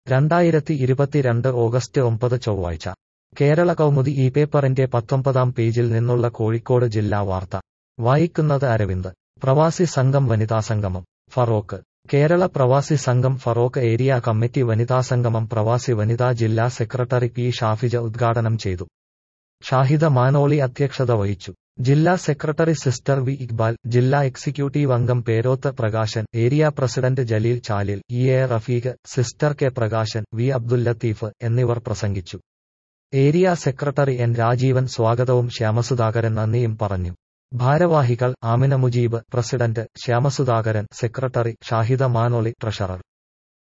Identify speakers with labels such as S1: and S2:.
S1: രണ്ടായിരത്തി ഇരുപത്തിരണ്ട് ഓഗസ്റ്റ് ഒമ്പത് ചൊവ്വാഴ്ച കേരള കൗമുദി ഈ പേപ്പറിന്റെ പത്തൊമ്പതാം പേജിൽ നിന്നുള്ള കോഴിക്കോട് ജില്ലാ വാർത്ത വായിക്കുന്നത് അരവിന്ദ് പ്രവാസി സംഘം വനിതാ സംഗമം ഫറോക്ക് കേരള പ്രവാസി സംഘം ഫറോക്ക് ഏരിയ കമ്മിറ്റി വനിതാ സംഗമം പ്രവാസി വനിതാ ജില്ലാ സെക്രട്ടറി പി ഷാഫിജ ഉദ്ഘാടനം ചെയ്തു ഷാഹിദ മാനോളി അധ്യക്ഷത വഹിച്ചു ജില്ലാ സെക്രട്ടറി സിസ്റ്റർ വി ഇക്ബാൽ ജില്ലാ എക്സിക്യൂട്ടീവ് അംഗം Peroth Prakashan area president Jaleel Chalil E A Rafeeq sister K Prakashan V Abdul Latheef എന്നിവർ പ്രസംഗിച്ചു ഏരിയ സെക്രട്ടറി എൻ രാജീവൻ സ്വാഗതവും ശ്യാമസുധാകരൻ നന്ദിയും പറഞ്ഞു ഭാരവാഹികൾ Amina Mujeeb president Shyama Sudhakaran secretary Shahida Manoli treasurer